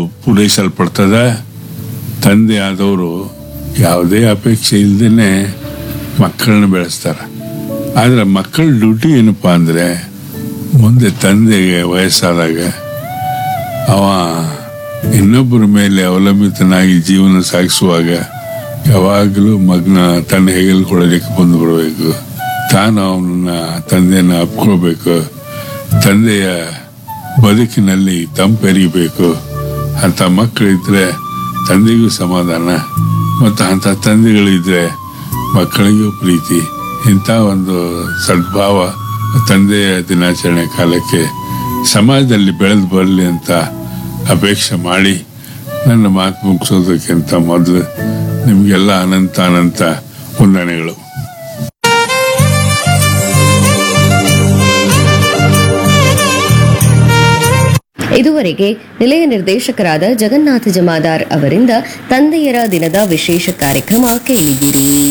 ಪೂರೈಸಲ್ಪಡ್ತದ ತಂದೆ ಆದವರು ಯಾವುದೇ ಅಪೇಕ್ಷೆ ಇಲ್ದೇನೆ ಮಕ್ಕಳನ್ನ ಬೆಳೆಸ್ತಾರೆ ಆದರೆ ಮಕ್ಕಳ ಡ್ಯೂಟಿ ಏನಪ್ಪಾ ಅಂದರೆ ಮುಂದೆ ತಂದೆಗೆ ವಯಸ್ಸಾದಾಗ ಅವ ಇನ್ನೊಬ್ಬರ ಮೇಲೆ ಅವಲಂಬಿತನಾಗಿ ಜೀವನ ಸಾಗಿಸುವಾಗ ಯಾವಾಗಲೂ ಮಗನ ತನ್ನ ಹೆಗಲು ಕೊಡಲಿಕ್ಕೆ ಬಂದು ಬರಬೇಕು ತಾನು ಅವನನ್ನ ತಂದೆನ ಅಪ್ಕೊಳ್ಬೇಕು ತಂದೆಯ ಬದುಕಿನಲ್ಲಿ ತಂಪೆರಿಬೇಕು ಅಂತ ಮಕ್ಕಳಿದ್ರೆ ತಂದೆಗೂ ಸಮಾಧಾನ ಮತ್ತು ಅಂಥ ತಂದೆಗಳಿದ್ರೆ ಮಕ್ಕಳಿಗೂ ಪ್ರೀತಿ ಇಂಥ ಒಂದು ಸದ್ಭಾವ ತಂದೆಯ ದಿನಾಚರಣೆ ಕಾಲಕ್ಕೆ ಸಮಾಜದಲ್ಲಿ ಬೆಳೆದು ಬರಲಿ ಅಂತ ಅಪೇಕ್ಷೆ ಮಾಡಿ ನನ್ನ ಮಾತು ಮುಗಿಸೋದಕ್ಕಿಂತ ಮೊದಲು ನಿಮಗೆಲ್ಲ ಅನಂತ ಅನಂತ ವಂದನೆಗಳು ಇದುವರೆಗೆ ನಿಲಯ ನಿರ್ದೇಶಕರಾದ ಜಗನ್ನಾಥ ಜಮಾದಾರ್ ಅವರಿಂದ ತಂದೆಯರ ದಿನದ ವಿಶೇಷ ಕಾರ್ಯಕ್ರಮ ಕೇಳಿದಿರಿ